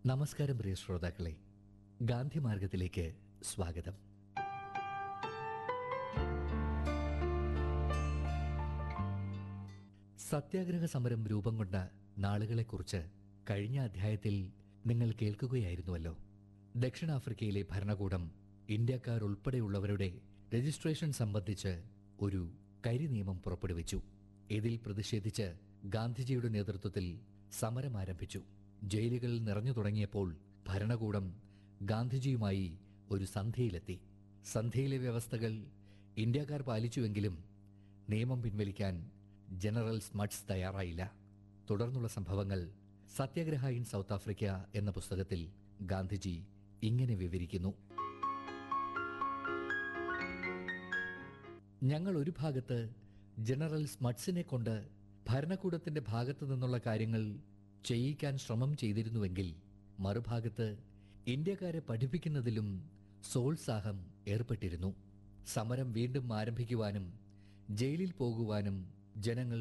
നമസ്കാരം പ്രിയ ശ്രോതാക്കളെ ഗാന്ധി മാർഗത്തിലേക്ക് സ്വാഗതം സത്യാഗ്രഹ സമരം രൂപം കൊണ്ട നാളുകളെക്കുറിച്ച് കഴിഞ്ഞ അധ്യായത്തിൽ നിങ്ങൾ കേൾക്കുകയായിരുന്നുവല്ലോ ദക്ഷിണാഫ്രിക്കയിലെ ഭരണകൂടം ഇന്ത്യക്കാർ ഉൾപ്പെടെയുള്ളവരുടെ രജിസ്ട്രേഷൻ സംബന്ധിച്ച് ഒരു കരി നിയമം പുറപ്പെടുവിച്ചു ഇതിൽ പ്രതിഷേധിച്ച് ഗാന്ധിജിയുടെ നേതൃത്വത്തിൽ സമരം ആരംഭിച്ചു ജയിലുകൾ നിറഞ്ഞു തുടങ്ങിയപ്പോൾ ഭരണകൂടം ഗാന്ധിജിയുമായി ഒരു സന്ധിയിലെത്തി സന്ധിയിലെ വ്യവസ്ഥകൾ ഇന്ത്യക്കാർ പാലിച്ചുവെങ്കിലും നിയമം പിൻവലിക്കാൻ ജനറൽ സ്മട്സ് തയ്യാറായില്ല തുടർന്നുള്ള സംഭവങ്ങൾ സത്യാഗ്രഹ ഇൻ സൗത്ത് ആഫ്രിക്ക എന്ന പുസ്തകത്തിൽ ഗാന്ധിജി ഇങ്ങനെ വിവരിക്കുന്നു ഞങ്ങൾ ഒരു ഭാഗത്ത് ജനറൽ സ്മട്സിനെ കൊണ്ട് ഭരണകൂടത്തിന്റെ ഭാഗത്തു നിന്നുള്ള കാര്യങ്ങൾ ചെയ്യിക്കാൻ ശ്രമം ചെയ്തിരുന്നുവെങ്കിൽ മറുഭാഗത്ത് ഇന്ത്യക്കാരെ പഠിപ്പിക്കുന്നതിലും സോത്സാഹം ഏർപ്പെട്ടിരുന്നു സമരം വീണ്ടും ആരംഭിക്കുവാനും ജയിലിൽ പോകുവാനും ജനങ്ങൾ